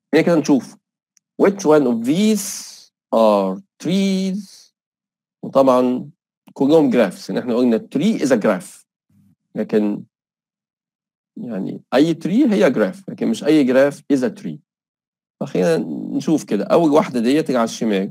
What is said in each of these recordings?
هنا كده نشوف which one of these are trees وطبعا كلهم جرافس ان احنا قلنا tree is a graph لكن يعني اي tree هي جراف لكن مش اي جراف is a tree فخلينا نشوف كده اول واحده ديت اللي على الشمال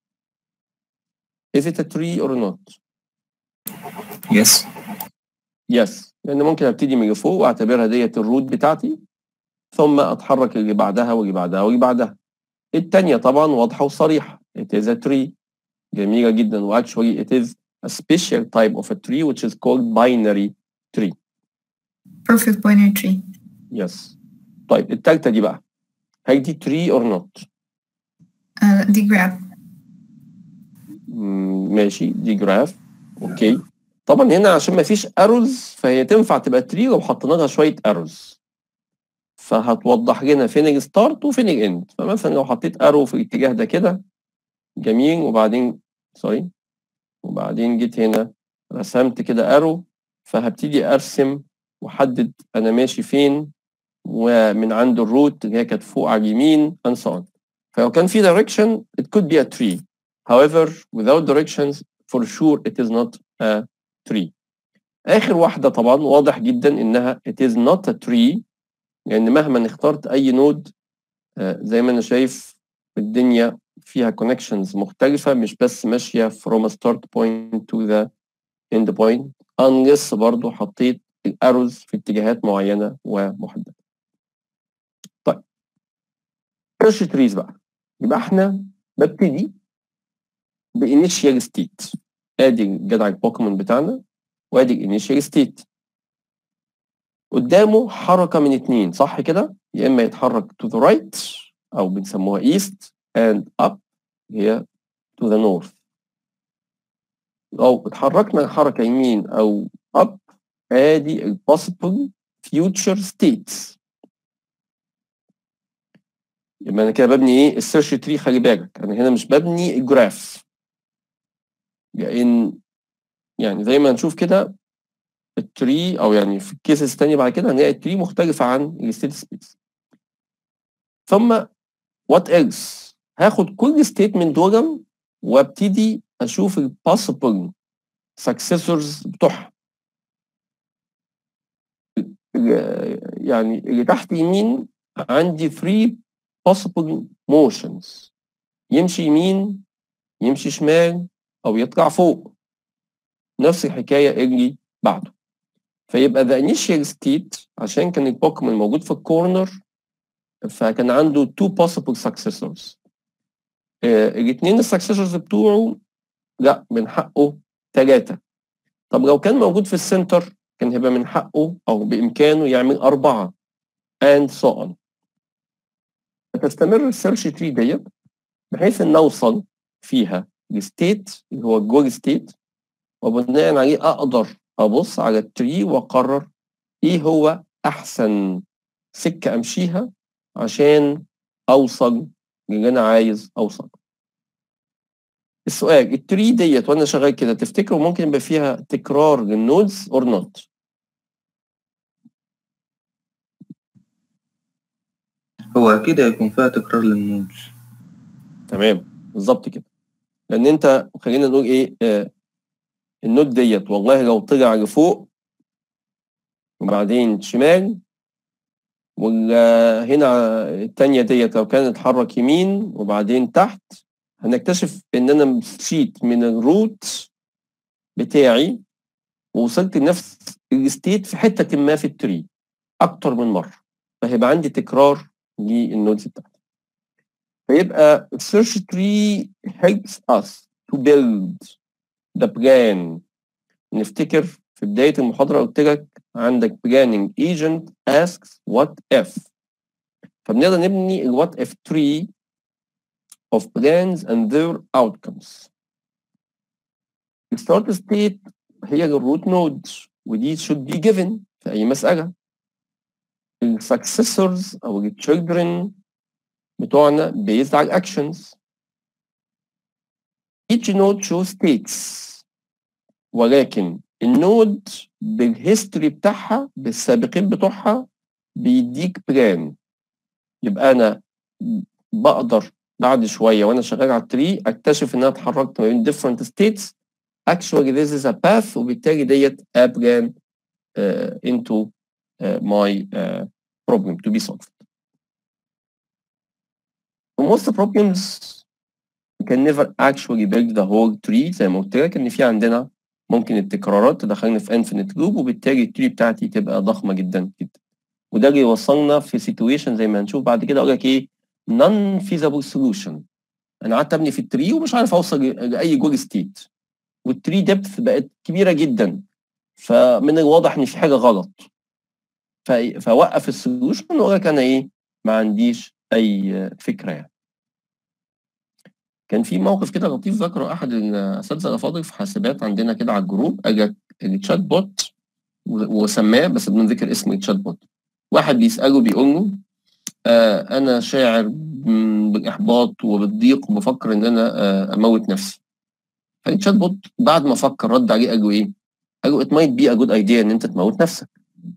is it a tree or not Yes. yes لان ممكن ابتدي من فوق واعتبرها ديت الروت بتاعتي ثم اتحرك اللي بعدها واللي بعدها واللي بعدها التانية طبعا واضحة وصريحة it is a tree جميلة جدا و actually it is a special type of a tree which is called binary tree Perfect binary tree. yes طيب التالتة دي بقى هل دي tree or not Uh, دي graph. مم، ماشي دي جراف اوكي طبعا هنا عشان ما فيش اروز فهي تنفع تبقى تري لو حطينا لها شويه اروز فهتوضح لنا فين الستارت وفين الاند فمثلا لو حطيت ارو في الاتجاه ده كده جميل وبعدين سوري وبعدين جيت هنا رسمت كده ارو فهبتدي ارسم واحدد انا ماشي فين ومن عند الروت اللي هي كانت فوق على اليمين and so on فلو كان في direction it could be a tree however without directions for sure it is not a tree آخر واحدة طبعا واضح جدا إنها it is not a tree لأن مهما اخترت أي نود آه، زي ما أنا شايف الدنيا فيها connections مختلفة مش بس ماشية from a start point to the end point unless برضو حطيت الأروز في اتجاهات معينة ومحددة طيب search trees بقى يبقى احنا ببتدي بانيشيال ستيت ادي جدع البوكيمون بتاعنا وادي الانيشيال ستيت قدامه حركه من اتنين صح كده يا اما يتحرك to the right او بنسموها east and up هي to the north لو اتحركنا حركه يمين او up ادي ال possible future states يبقى انا كده ببني ايه السيرش تري خلي بالك انا هنا مش ببني الجراف لان يعني زي ما نشوف كده التري او يعني في الكيسز الثانيه بعد كده هنلاقي التري مختلفه عن الستيت سبيس ثم وات ايلس هاخد كل ستيت من دول وابتدي اشوف البوسيبل سكسيسورز بتوعها يعني اللي تحت يمين عندي 3 possible motions يمشي يمين يمشي شمال او يطلع فوق نفس الحكايه اللي بعده فيبقى the initial state عشان كان البوكيمون موجود في الكورنر فكان عنده two possible successors آه الاثنين السكسسورز بتوعه لا من حقه ثلاثة طب لو كان موجود في السنتر كان هيبقى من حقه او بامكانه يعمل اربعة and so on فتستمر السيرش تري ديت بحيث ان اوصل فيها الستيت اللي هو الجول ستيت وبناء عليه اقدر ابص على التري واقرر ايه هو احسن سكه امشيها عشان اوصل للي انا عايز اوصل السؤال التري ديت وانا شغال كده تفتكروا ممكن يبقى فيها تكرار للنودز اور نوت هو أكيد هيكون فيها تكرار للنودز تمام بالظبط كده لان انت خلينا نقول ايه آه النود ديت والله لو طلع لفوق وبعدين شمال وهنا التانية ديت لو كانت اتحرك يمين وبعدين تحت هنكتشف ان انا مشيت من الروت بتاعي ووصلت لنفس الستيت في حتة ما في التري اكتر من مرة فهيبقى عندي تكرار للنودز بتاعتي فيبقى السيرش تري helps us to build the plan نفتكر في بداية المحاضرة قلت لك عندك planning agent asks what if فبنقدر نبني ال what if tree of plans and their outcomes الستارت ستيت هي الروت نود ودي should be given في أي مسألة ال successors أو ال children بتوعنا based على actions each node shows states ولكن النود بالهيستوري بتاعها بالسابقين بتوعها بيديك بلان يبقى انا بقدر بعد شويه وانا شغال على التري اكتشف ان انا اتحركت ما بين different states actually this is a path وبالتالي ديت app can uh, into uh, my uh, problem to be solved. For most problems we can never actually build the whole tree زي ما قلت لك ان في عندنا ممكن التكرارات تدخلني في infinite loop وبالتالي التري بتاعتي تبقى ضخمه جدا جدا. وده اللي يوصلنا في situation زي ما هنشوف بعد كده اقول لك ايه non feasible solution. انا قعدت ابني في التري ومش عارف اوصل لاي جول ستيت. والتري ديبث بقت كبيره جدا فمن الواضح ان في حاجه غلط ف- فوقف السولوشن واقول لك انا ايه ما عنديش اي فكره يعني كان في موقف كده لطيف ذكره احد الاساتذه الافاضل في حاسبات عندنا كده على الجروب اجى التشات بوت و- وسماه بس بدون ذكر اسم التشات بوت واحد بيساله بيقول له آه انا شاعر م- بالاحباط وبالضيق وبفكر ان انا آه اموت نفسي فالتشات بوت بعد ما فكر رد عليه قال له ايه؟ قال له it might be a good idea ان انت تموت نفسك.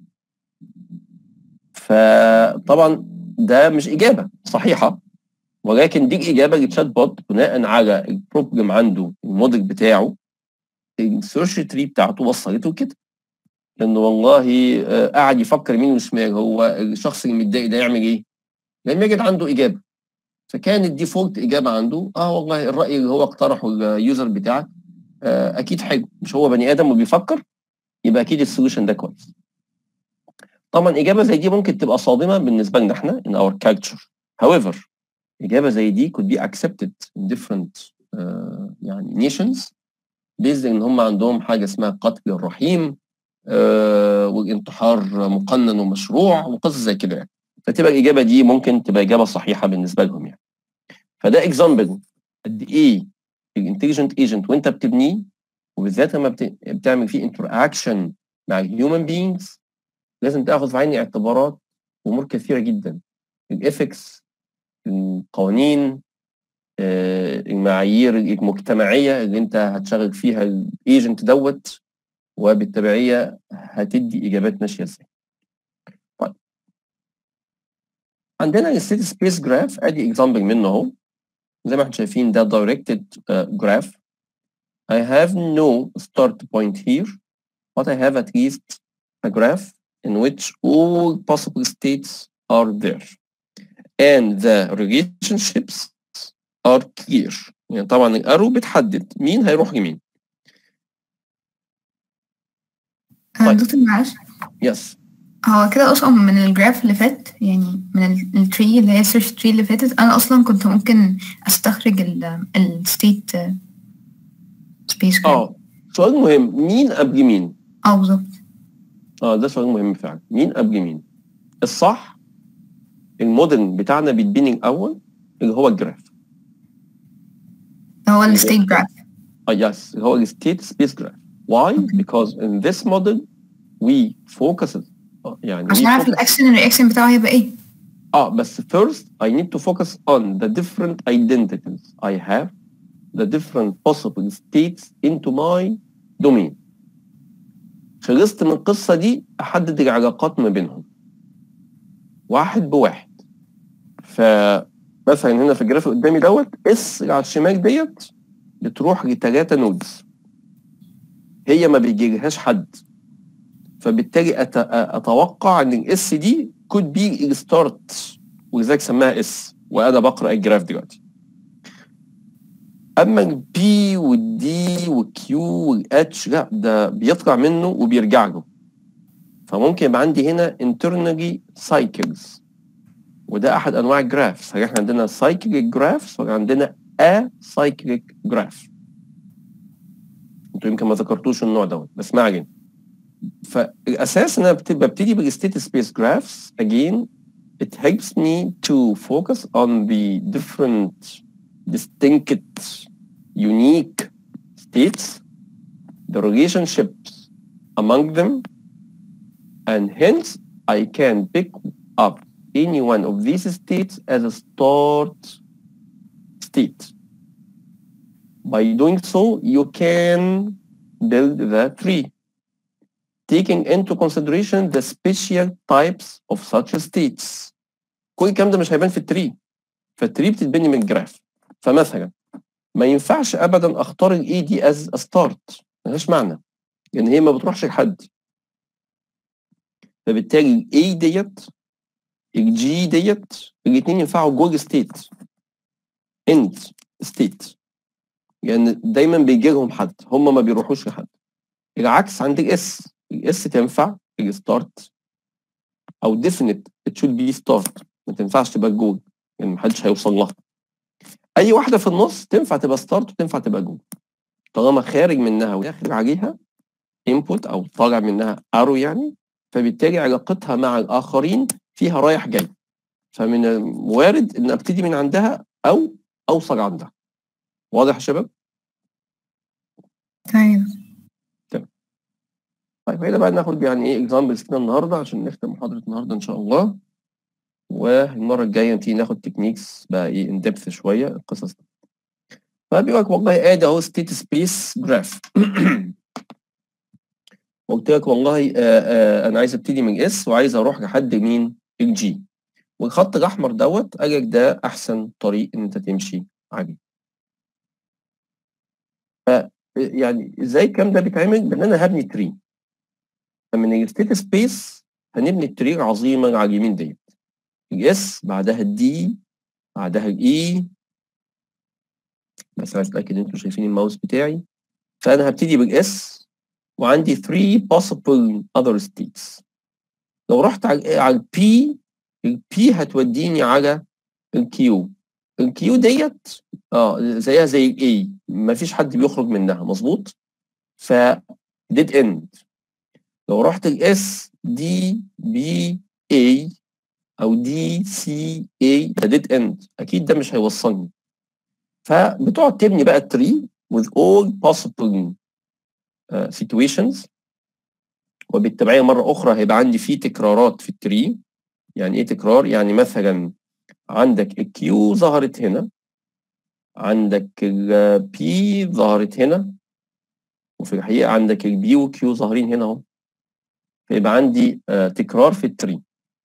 فطبعا ده مش اجابه صحيحه ولكن دي الاجابه للتشات بوت بناء على البروبلم عنده الموديل بتاعه السيرش تري بتاعته وصلته كده. لانه والله آه، قاعد يفكر يمين وشمال هو الشخص اللي متضايق ده يعمل ايه؟ لم يجد عنده اجابه. فكان الديفولت اجابه عنده اه والله الراي اللي هو اقترحه اليوزر بتاعك آه، اكيد حلو مش هو بني ادم وبيفكر يبقى اكيد السوليوشن ده كويس طبعا اجابه زي دي ممكن تبقى صادمه بالنسبه لنا احنا in our culture however اجابه زي دي could be accepted in different uh, يعني nations based ان هم عندهم حاجه اسمها قتل الرحيم uh, والانتحار مقنن ومشروع وقصص زي كده يعني فتبقى الاجابه دي ممكن تبقى اجابه صحيحه بالنسبه لهم يعني فده اكزامبل قد ايه الانتليجنت ايجنت وانت بتبنيه وبالذات لما بت- بتعمل فيه انتراكشن مع الهيومن بينجز لازم تاخذ في عين الاعتبارات امور كثيره جدا الاثكس القوانين آه، المعايير المجتمعيه اللي انت هتشغل فيها الايجنت دوت وبالتبعيه هتدي اجابات ماشيه ازاي. طيب عندنا الستيت سبيس جراف ادي اكزامبل منه اهو زي ما احنا شايفين ده directed uh, graph I have no start point here but I have at least a graph in which all possible states are there and the relationships are clear يعني طبعا الارو بتحدد مين هيروح لمين آه، طيب. دكتور معلش يس هو كده اصلا من الجراف اللي فات يعني من التري اللي هي السيرش تري اللي فاتت انا اصلا كنت ممكن استخرج الستيت سبيس اه سؤال مهم مين قبل مين اه بالظبط اه ده سؤال مهم فعلا مين قبل مين الصح الموديل بتاعنا بيتبني الاول اللي هو الجراف هو الستيت جراف Uh, yes, اللي هو ال state space graph. Why? Okay. Because in this model we focus uh, يعني عشان we اعرف focus الاكشن الرياكشن بتاعه هيبقى ايه اه بس first I need to focus on the different identities I have, the different possible states into my domain. خلصت من القصة دي أحدد العلاقات ما بينهم. واحد بواحد. فمثلا هنا في الجراف اللي قدامي دوت اس اللي على الشمال ديت بتروح لتلاتة نودز. هي ما بيجيلهاش حد. فبالتالي أت- اتوقع ان الاس دي could be الستارت ولذلك سماها اس وانا بقرا الجراف دلوقتي اما البي والدي والكيو والاتش لا ده بيطلع منه وبيرجع له فممكن يبقى عندي هنا internally cycles وده احد انواع الجرافس هل احنا عندنا cyclic جرافس ولا عندنا acyclic جراف انتوا يمكن ما ذكرتوش النوع دوت بس ما علينا فالاساس ان انا بت- ببتدي بالستيت سبيس جرافس again it helps me to focus on the different distinct unique states the relationships among them and hence I can pick up any one of these states as a start state by doing so you can build the tree taking into consideration the special types of such states كل الكلام ده مش هيبان في التري فالتري بتتبني من الجراف فمثلا ما ينفعش ابدا اختار الاي دي از ستارت ملهاش معنى لان هي ما بتروحش لحد فبالتالي الاي ديت الجي ديت الاثنين ينفعوا جوه ستيت اند ستيت لان دايما بيجي لهم حد هم ما بيروحوش لحد العكس عند الاس الاس تنفع الستارت او ديفينيت تشود بي ستارت ما تنفعش تبقى جول يعني محدش هيوصل لها اي واحده في النص تنفع تبقى ستارت وتنفع تبقى جول طالما خارج منها وداخل عليها انبوت او طالع منها ارو يعني فبالتالي علاقتها مع الاخرين فيها رايح جاي فمن الوارد ان ابتدي من عندها او اوصل عندها واضح يا شباب طيب طيب هنا بقى ناخد يعني ايه اكزامبلز كده النهارده عشان نختم محاضره النهارده ان شاء الله والمره الجايه نبتدي ناخد تكنيكس بقى ايه ان ديبث شويه القصص دي فبيقول لك والله ادي اهو ستيت سبيس جراف قلت لك والله آآ آآ انا عايز ابتدي من اس وعايز اروح لحد مين الجي والخط الاحمر دوت قال لك ده احسن طريق ان انت تمشي عليه ف يعني ازاي الكلام ده بيتعمل بان انا هبني تري فمن الستيت سبيس هنبني التري العظيمه على اليمين ديت الاس بعدها الدي بعدها الاي بس عايز اتاكد ان انتوا شايفين الماوس بتاعي فانا هبتدي بالاس وعندي 3 possible other states لو رحت على على البي البي هتوديني على الكيو الكيو ديت اه زيها زي الاي مفيش حد بيخرج منها مظبوط ف ديد اند لو رحت الاس دي بي اي او دي سي اي ده ديد اند اكيد ده مش هيوصلني فبتقعد تبني بقى التري with all possible uh, situations وبالتبعية مرة أخرى هيبقى عندي فيه تكرارات في التري يعني إيه تكرار؟ يعني مثلا عندك الكيو ظهرت هنا عندك البي ظهرت هنا وفي الحقيقة عندك البي والكيو ظاهرين هنا اهو فيبقى عندي uh, تكرار في التري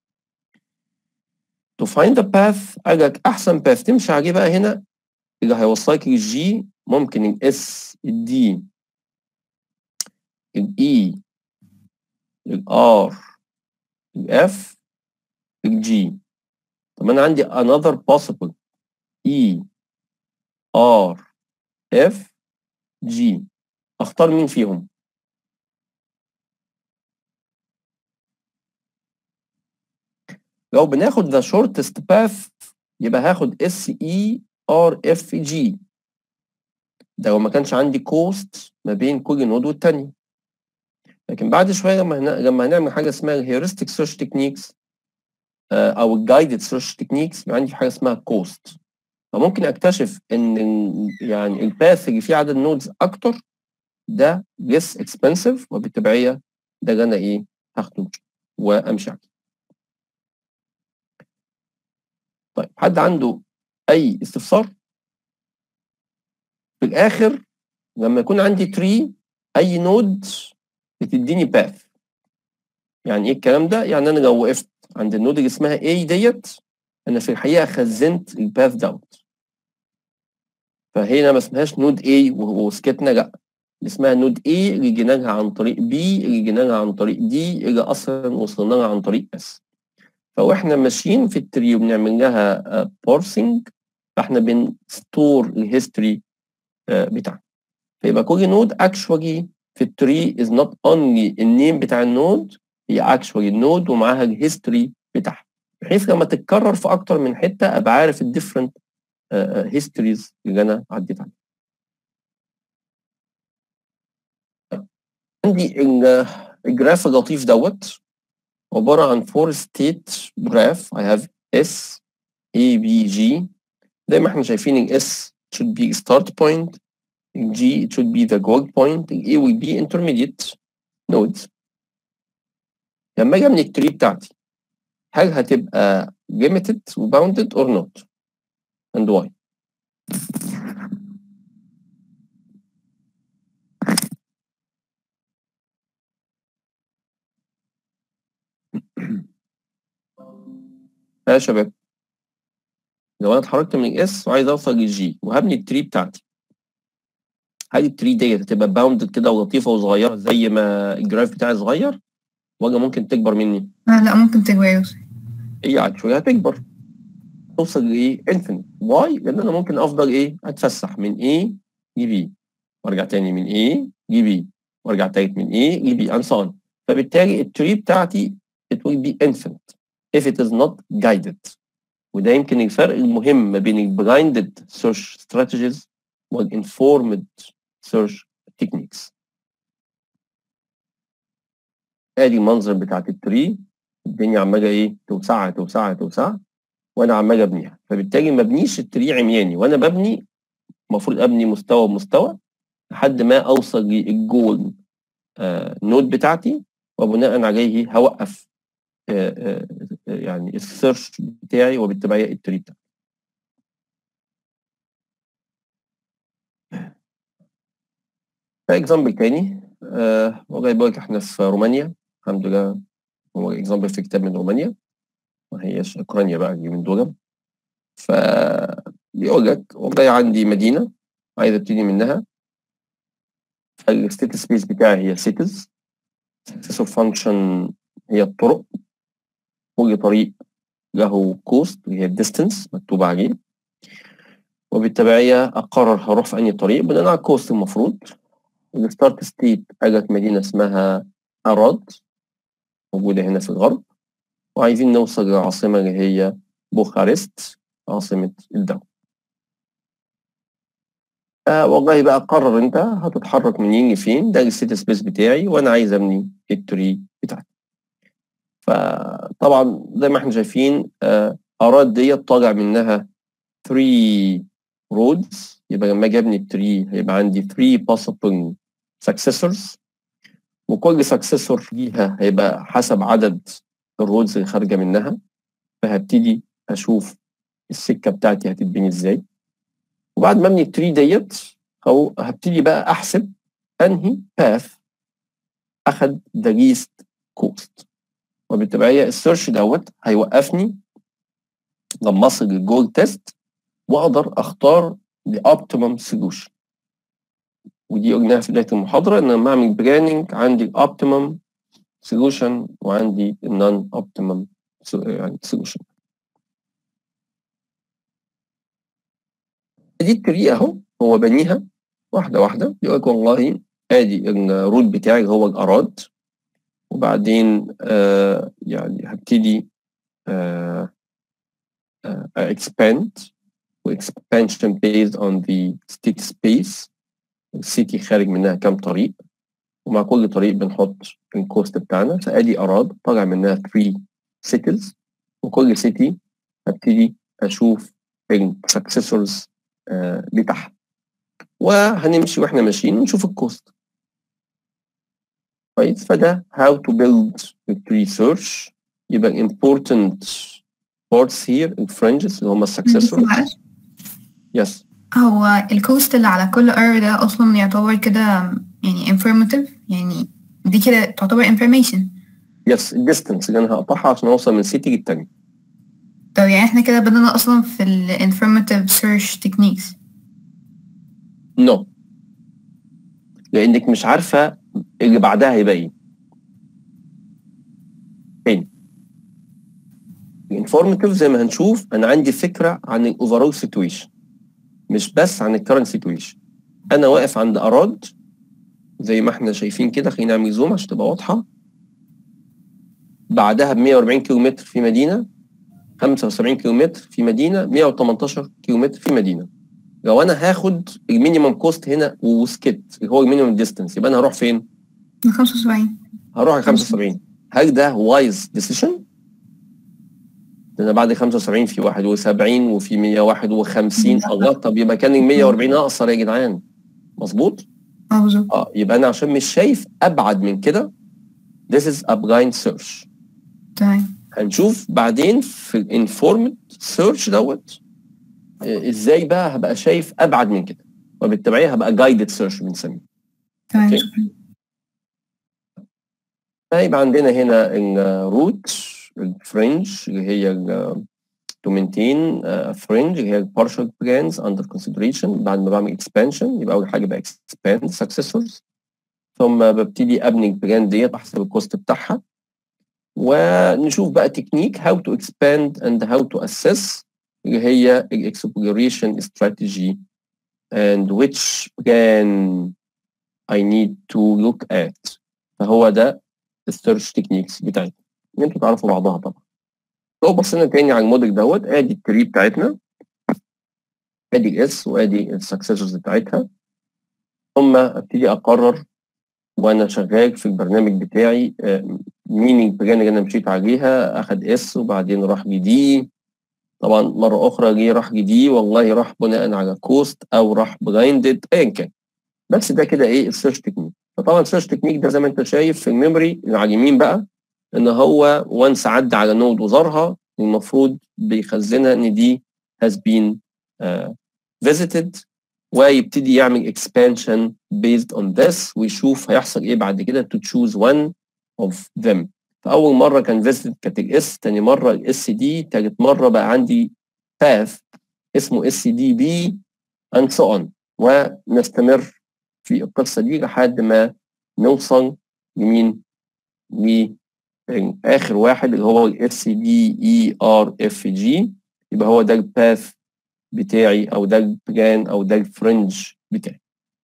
to find the path أجلك أحسن باث تمشي عليه بقى هنا اللي هيوصلك للجي ممكن الاس الدي الاي الار الاف الجي طب انا عندي another possible E R F G اختار مين فيهم لو بناخد the shortest path يبقى هاخد S E R F G ده لو ما كانش عندي كوست ما بين كل نود والتانية لكن بعد شويه لما هن... لما هنعمل حاجه اسمها الهيورستيك سيرش تكنيكس او الجايدد سيرش تكنيكس يبقى عندي حاجه اسمها كوست فممكن اكتشف ان يعني الباث اللي فيه عدد نودز اكتر ده less expensive وبالتبعيه ده اللي انا ايه هاخده وامشي عليه. طيب حد عنده اي استفسار؟ في الاخر لما يكون عندي تري اي نود بتديني باث يعني ايه الكلام ده يعني انا لو وقفت عند النود اللي اسمها A ديت انا في الحقيقه خزنت الباث دوت فهنا ما اسمهاش نود A وسكتنا لا اسمها نود A اللي جينا لها عن طريق B اللي جينا لها عن طريق D اللي اصلا وصلنا لها عن طريق S فواحنا ماشيين في التري وبنعمل لها بورسنج فاحنا بنستور الهيستوري بتاعنا فيبقى كل نود اكشوالي في التري is not only النيم بتاع النود هي اكشوالي النود ومعاها الهيستوري بتاعها بحيث لما تتكرر في اكتر من حته ابقى عارف الديفرنت هيستوريز اللي انا عديت عليها. عندي الجراف اللطيف دوت عباره عن فور ستيت جراف I have S A B G زي ما احنا شايفين ال S should be start point G it should be the goal point A will be intermediate nodes لما اجي من التري بتاعتي هل هتبقى limited و bounded or not and why يا شباب لو انا اتحركت من الاس وعايز اوصل للجي وهبني التري بتاعتي هل التري ديت هتبقى باوندد كده ولطيفه وصغيره زي ما الجراف بتاعي صغير ولا ممكن تكبر مني؟ آه لا ممكن تكبر يوسف هي اكشولي هتكبر توصل لايه؟ انفينيت واي؟ لان انا ممكن افضل ايه؟ اتفسح من A ل B وارجع تاني من A ل B وارجع تالت من A ل B and so on فبالتالي التري بتاعتي it will be infinite if it is not guided وده يمكن الفرق المهم ما بين ال blinded search strategies وال informed search techniques ادي المنظر بتاعت التري الدنيا عماله ايه توسعها توسعها توسعها وانا عمال ابنيها فبالتالي ما ابنيش التري عمياني وانا ببني المفروض ابني مستوى بمستوى لحد ما اوصل للجول آه نود بتاعتي وبناء عليه هوقف آه آه يعني السيرش بتاعي وبالتبعيه التري بتاعي اكزامبل تاني آه والله بالك احنا في رومانيا الحمد لله هو اكزامبل في كتاب من رومانيا ما هيش اوكرانيا بقى من دول ف بيقول لك والله عندي مدينه عايز ابتدي منها الستيت سبيس بتاعي هي سيتيز سكسسور فانكشن هي الطرق كل طريق له كوست اللي هي الديستنس مكتوب عليه وبالتبعية أقرر هروح في أي طريق بناء على الكوست المفروض الستارت ستيت أجت مدينة اسمها أراد موجودة هنا في الغرب وعايزين نوصل للعاصمة اللي هي بوخارست عاصمة الدولة آه والله بقى قرر انت هتتحرك منين لفين ده الستيت سبيس بتاعي وانا عايز ابني التري بتاعتي فطبعا زي ما احنا شايفين آه اراد ديت طالع منها 3 رودز يبقى لما اجي ابني التري هيبقى عندي 3 possible successors وكل سكسسور ليها هيبقى حسب عدد الرودز اللي خارجه منها فهبتدي اشوف السكه بتاعتي هتتبني ازاي وبعد ما ابني التري ديت او هبتدي بقى احسب انهي باث اخد ذا ليست كوست وبالتبعيه السيرش دوت هيوقفني لما اصل للجول تيست واقدر اختار the optimum solution ودي قلناها في بدايه المحاضره ان لما اعمل بلاننج عندي optimum solution وعندي non optimum يعني solution دي الطريقه اهو هو بنيها واحده واحده يقول لك والله ادي الروت بتاعي اللي هو الاراد وبعدين آه يعني هبتدي آه آه expand واكسبانشن based on the state space السيتي خارج منها كام طريق ومع كل طريق بنحط الكوست بتاعنا فادي اراد طالع منها 3 سيتيز وكل سيتي هبتدي اشوف السكسسورز آه لتحت وهنمشي واحنا ماشيين ونشوف الكوست كويس فده how to build a tree search يبقى important parts here الفرنجز اللي هم السكسسورز معلش يس هو الكوست اللي على كل ار ده اصلا يعتبر كده يعني informative يعني دي كده تعتبر information يس الديستنس اللي انا هقطعها عشان اوصل من سيتي للتاني طب يعني احنا كده بدأنا اصلا في ال informative search techniques نو no. لانك مش عارفه اللي بعدها هيبقى ايه تاني الانفورماتيف زي ما هنشوف انا عندي فكره عن الاوفرول سيتويشن مش بس عن الكرنت سيتويشن انا واقف عند اراد زي ما احنا شايفين كده خلينا نعمل زوم عشان تبقى واضحه بعدها ب 140 كيلومتر في مدينه 75 كيلومتر في مدينه 118 كيلومتر في مدينه لو انا هاخد المينيمم كوست هنا وسكت اللي هو المينيمم ديستنس يبقى انا هروح فين؟ 75 هروح ل 75 هل ده وايز ديسيشن؟ انا بعد 75 في 71 وفي 151 الله طب يبقى كان ال 140 اقصر يا جدعان مظبوط؟ اه بالظبط اه يبقى انا عشان مش شايف ابعد من كده this is a blind search تمام هنشوف بعدين في الانفورمد سيرش دوت آه، ازاي بقى هبقى شايف ابعد من كده وبالتبعيه هبقى جايدد سيرش بنسميه تمام أوكي. هيبقى عندنا هنا الروت الفرنج اللي هي ال- to maintain uh, fringe اللي هي partial plans under consideration بعد ما بعمل expansion يبقى أول حاجة بقى expand successors ثم ببتدي أبني البلان ديت بحسب الكوست بتاعها ونشوف بقى تكنيك how to expand and how to assess اللي هي ال exploration strategy and which plan I need to look at فهو ده السيرش تكنيكس بتاعتنا انتوا تعرفوا بعضها طبعا لو بصينا تاني على الموديل دوت ادي التري بتاعتنا ادي اس وادي السكسسورز بتاعتها ثم ابتدي اقرر وانا شغال في البرنامج بتاعي آه، مين البلان اللي انا مشيت عليها اخد اس وبعدين راح دي طبعا مره اخرى جه راح دي والله راح بناء على كوست او راح بلايندد ايا كان بس ده كده ايه السيرش تكنيك فطبعا السيرش تكنيك ده زي ما انت شايف في الميموري اللي على اليمين بقى ان هو وانس عدى على نود وزارها المفروض بيخزنها ان دي has been uh, visited ويبتدي يعمل expansion based on this ويشوف هيحصل ايه بعد كده to choose one of them فاول مره كان visited كانت الاس تاني مره الاس دي تالت مره بقى عندي path اسمه اس دي بي and so on ونستمر في القصه دي لحد ما نوصل لمين؟ لاخر واحد اللي هو الاس دي اي ار اف جي يبقى هو ده الباث بتاعي او ده البلان او ده الفرنج بتاعي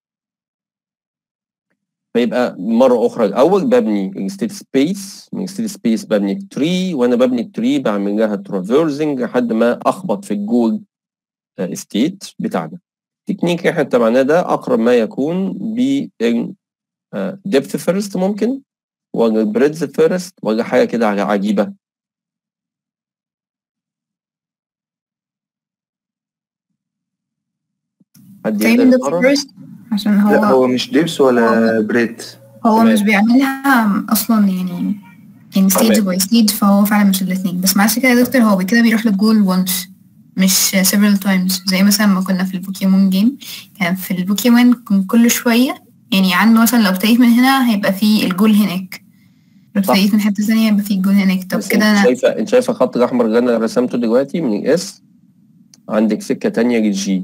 فيبقى مرة أخرى الأول ببني الستيت سبيس من الستيت سبيس ببني التري وأنا ببني التري بعمل لها ترافيرزنج لحد ما أخبط في الجول ستيت بتاعنا التكنيك اللي احنا اتبعناه ده أقرب ما يكون بال ديبث فيرست ممكن ولا بريدز فيرست ولا حاجة كده عجيبة حد تقريبا يقدر ده يقرر؟ first عشان لا هو هو مش ديبس ولا بريد هو تمام. مش بيعملها اصلا يعني يعني ستيج تمام. باي ستيج فهو فعلا مش الاثنين بس معلش كده يا دكتور هو كده بيروح للجول وانس مش several times زي مثلا ما كنا في البوكيمون جيم كان في البوكيمون كان كل شوية يعني عنده مثلا لو ابتديت من هنا هيبقى في الجول هناك لو صح. ابتديت من حتة ثانية هيبقى في الجول هناك طب بس كده انت انا شايفه انت شايفه الخط الاحمر اللي انا رسمته دلوقتي من الاس عندك سكه تانية للجي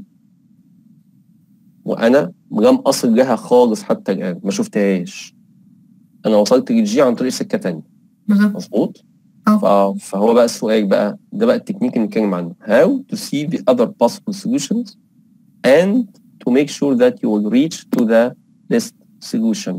وانا لم اصل لها خالص حتى الان ما شفتهاش انا وصلت للجي عن طريق سكه تانية بالظبط مظبوط اه ف- فهو بقى السؤال بقى ده بقى التكنيك اللي نتكلم عنه how to see the other possible solutions and to make sure that you will reach to the best solution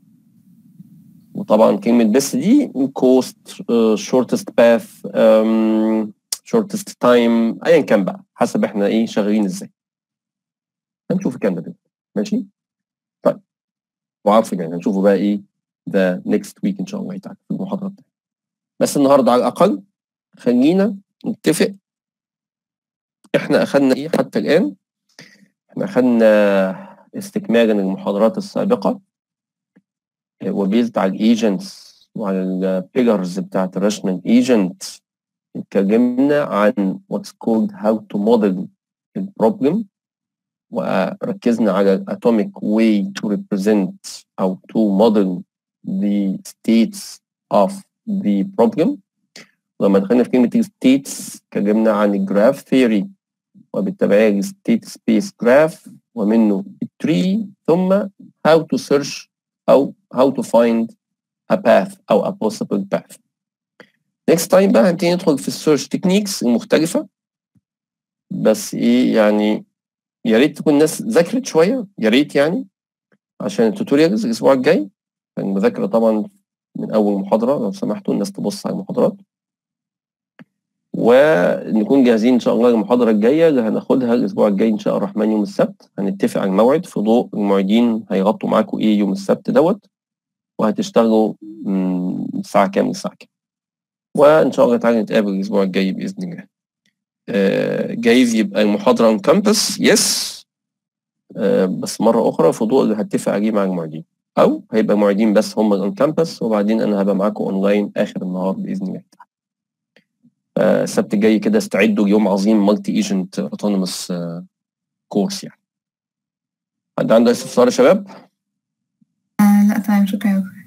وطبعا كلمة best دي cost uh, shortest path um, shortest time ايا كان بقى حسب احنا ايه شغالين ازاي هنشوف الكلام ده دلوقتي ماشي طيب وعارف يعني هنشوفه بقى ايه the next week ان شاء الله تعالى في المحاضرة بتاعتنا بس النهارده على الاقل خلينا نتفق احنا اخدنا ايه حتى الان احنا اخدنا استكمالا للمحاضرات السابقه اه، وبيزد على الايجنتس وعلى البيجرز بتاعت الراشنال ايجنت اتكلمنا عن what's called how to model البروبلم وركزنا على الاتوميك way to represent او to model the states of the problem لما دخلنا في كلمة states اتكلمنا عن الجراف ثيوري وبالتبعية state space graph ومنه التري ثم how to search أو how to find a path أو a possible path next time بقى هنبتدي ندخل في السيرش تكنيكس المختلفة بس ايه يعني يا ريت تكون الناس ذاكرت شوية يا ريت يعني عشان التوتوريالز الأسبوع الجاي المذاكرة طبعا من أول محاضرة لو سمحتوا الناس تبص على المحاضرات ونكون جاهزين إن شاء الله للمحاضرة الجاية اللي هناخدها الأسبوع الجاي إن شاء الرحمن يوم السبت هنتفق على الموعد في ضوء المعيدين هيغطوا معاكم إيه يوم السبت دوت وهتشتغلوا من الساعة كام للساعة كام وإن شاء الله تعالى نتقابل الأسبوع الجاي بإذن الله آه، جايز يبقى المحاضرة اون كامبس يس بس مرة أخرى في ضوء اللي هتفق عليه مع المعيدين أو هيبقى معيدين بس هم اون كامبس وبعدين أنا هبقى معاكم أونلاين آخر النهار بإذن الله آه، السبت الجاي كده استعدوا ليوم عظيم مالتي ايجنت اوتونوموس كورس يعني حد عنده استفسار يا شباب؟ آه لا تمام شكرا يا دكتور